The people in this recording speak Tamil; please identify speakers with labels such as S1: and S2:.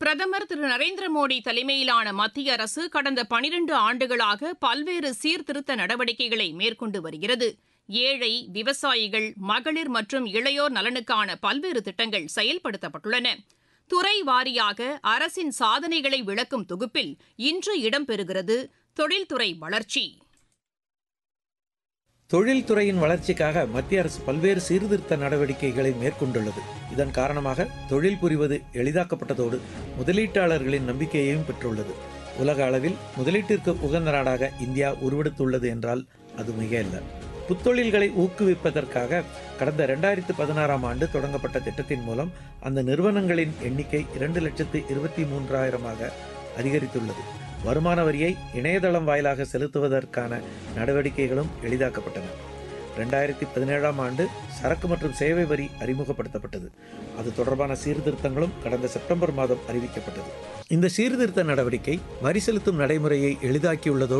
S1: பிரதமர் திரு நரேந்திர மோடி தலைமையிலான மத்திய அரசு கடந்த பனிரண்டு ஆண்டுகளாக பல்வேறு சீர்திருத்த நடவடிக்கைகளை மேற்கொண்டு வருகிறது ஏழை விவசாயிகள் மகளிர் மற்றும் இளையோர் நலனுக்கான பல்வேறு திட்டங்கள் செயல்படுத்தப்பட்டுள்ளன துறை வாரியாக அரசின் சாதனைகளை விளக்கும் தொகுப்பில் இன்று இடம்பெறுகிறது தொழில்துறை வளர்ச்சி
S2: தொழில்துறையின் வளர்ச்சிக்காக மத்திய அரசு பல்வேறு சீர்திருத்த நடவடிக்கைகளை மேற்கொண்டுள்ளது இதன் காரணமாக தொழில் புரிவது எளிதாக்கப்பட்டதோடு முதலீட்டாளர்களின் நம்பிக்கையையும் பெற்றுள்ளது உலக அளவில் முதலீட்டிற்கு உகந்த நாடாக இந்தியா உருவெடுத்துள்ளது என்றால் அது மிக அல்ல புத்தொழில்களை ஊக்குவிப்பதற்காக கடந்த இரண்டாயிரத்து பதினாறாம் ஆண்டு தொடங்கப்பட்ட திட்டத்தின் மூலம் அந்த நிறுவனங்களின் எண்ணிக்கை இரண்டு லட்சத்து இருபத்தி மூன்றாயிரமாக அதிகரித்துள்ளது வருமான வரியை இணையதளம் வாயிலாக செலுத்துவதற்கான நடவடிக்கைகளும் எளிதாக்கப்பட்டன ரெண்டாயிரத்தி பதினேழாம் ஆண்டு சரக்கு மற்றும் சேவை வரி அறிமுகப்படுத்தப்பட்டது அது தொடர்பான சீர்திருத்தங்களும் கடந்த செப்டம்பர் மாதம் அறிவிக்கப்பட்டது இந்த சீர்திருத்த நடவடிக்கை வரி செலுத்தும் நடைமுறையை எளிதாக்கியுள்ளதோடு